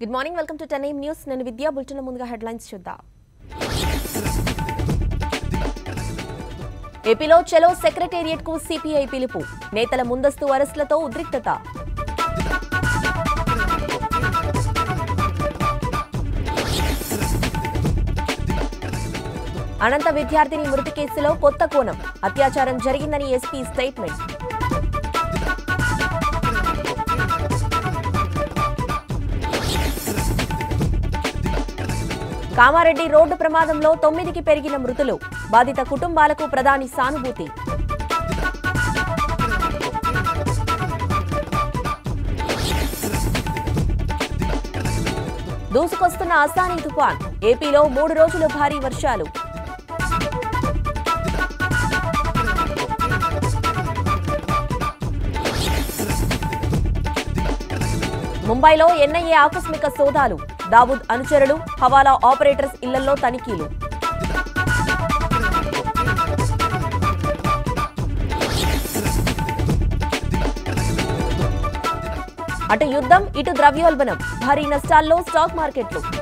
good morning welcome to ten news నేను Vidya bulletin ముందుగా headlines చూద్దాం ఏపీలో చెలో సెక్రటేరియట్ కు సిపిఐ పిలుపు నేతల ముందస్తు అరెస్టులతో ఉద్రిక్తత అనంత విద్యార్థిని మృతి కేసులో కొత్త కోణం అత్యాచారం జరిగిందని ఎస్పీ స్టేట్మెంట్ కామారెడ్డి రోడ్డు ప్రమాదంలో తొమ్మిదికి పెరిగిన మృతులు బాధిత కుటుంబాలకు ప్రధాని సానుభూతి దూసుకొస్తున్న అసానీ తుఫాన్ ఏపీలో మూడు రోజులు భారీ వర్షాలు ముంబైలో ఎన్ఐఏ ఆకస్మిక సోదాలు దావూద్ అనుచరులు హవాలా ఆపరేటర్స్ ఇళ్లలో తనిఖీలు అటు యుద్ధం ఇటు ద్రవ్యోల్బణం భారీ నష్టాల్లో స్టాక్ మార్కెట్లు